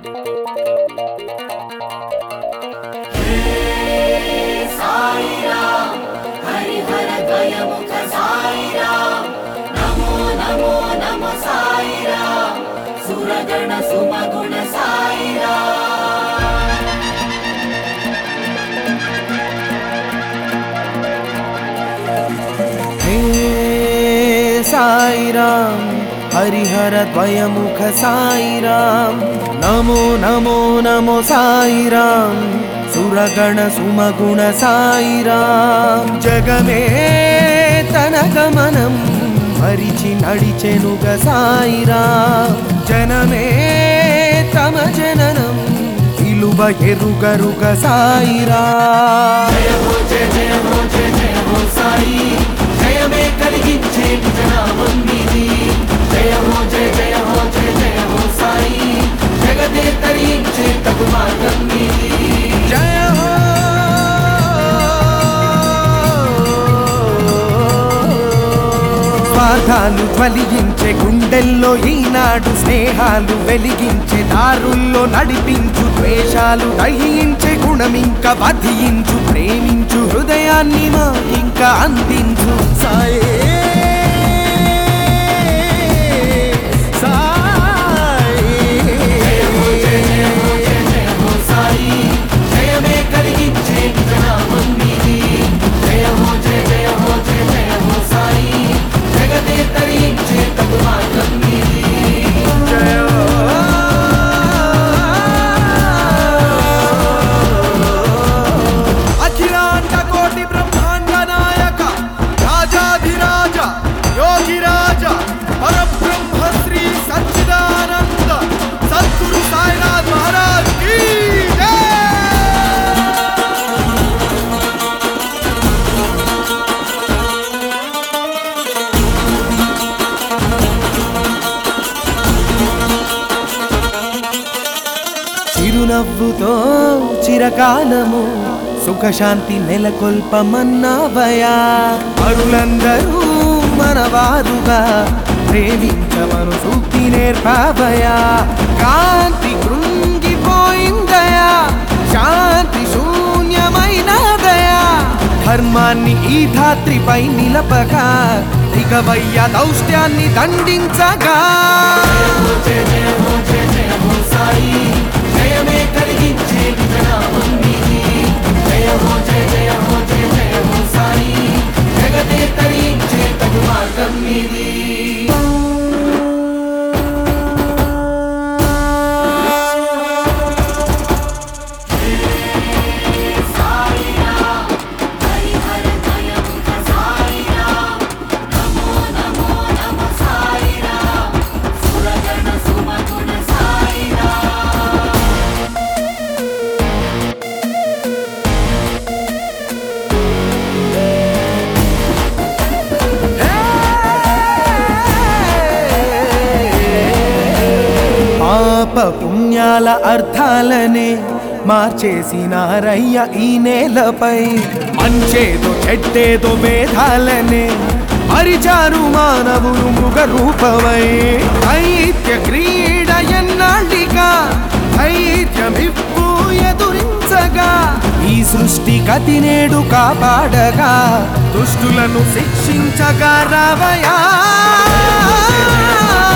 హరిహర ద్వయముఖ సాయిరాం నమో నమో నమో సాయిరాం సురగణ సుమగుణ సాయిరాం హే సాయిరాం హరిహర ద్వయముఖ సాయిరాం నమో నమో నమో సాయిరాం సురగణ సుమగుణ సాయిరాం జగమే తన గమనం మరిచి నడిచెనుగ సాయిరాం జనమే తమ జననం విలువ ఎరుగరుగ సాయిరాం జయ హో జయ జయ హో జయ జయ హో సాయి జయమే కలిగించే నిజనామం మీది జయ హో జయ జయ హో జయ జయ హో సాయి జగదే తరించే తగు మార్గం మీది జయ హో స్వార్థాలు ఫలించే గుండెల్లో ఈనాడు స్నేహాలు వెలిగించే దారుల్లో నడిపించు ద్వేషాలు దహించే గుణమింక వధించు ప్రేమించు హృదయాన్ని మా ఇంకా అందించు సాయే సాయే సాయి జయమే కలిగించే నిజనామం మీది జయ హో జయ జయ హో జయ జయ హో సాయి జగదే తరించే తగు మార్గం మీది అఖిలాండ కోటి బ్రహ్మాండ నాయక రాజాధిరాజ యోగిరాజ పరబ్రహ్మ శ్రీ సచ్చిదానంద సద్గురు సాయినాథ్ మహారాజ్ కీ జై చిరునవ్వుతో చిరకాలము సుఖశాంతి నెలకొల్పమన్నావయా అరులందరూ మనవారుగా ప్రేమించమను సూక్తి నేర్పావయా కాంతి కృంగిపోయిందయా శాంతి శూన్యమైనదయా ధర్మాన్ని ఈ ధాత్రిపై నిలపగా దిగవయ్య దౌష్ట్యాన్ని దండించగా జయ జయ హో జయ జయ హో సాయి జయమే కలిగించే నిజనామం మీది జయ హో జయ జయ హో జయ జయ హో సాయి జగదే తరించే తగు మార్గం మీది పాప పుణ్యాల అర్థాలనే మార్చేసినారయ్య ఈ నేలపై మంచేదో చెడ్డేదో వేదాలనే మరిచారు మానవులు మృగ రూపమై దైత్య క్రీడ ఎన్నాళ్ళిగా దైత్యమిప్పు ఎదురించగా ఈ సృష్టి గతి నేడు కాపాడగా దుష్టులను శిక్షించగా రావయా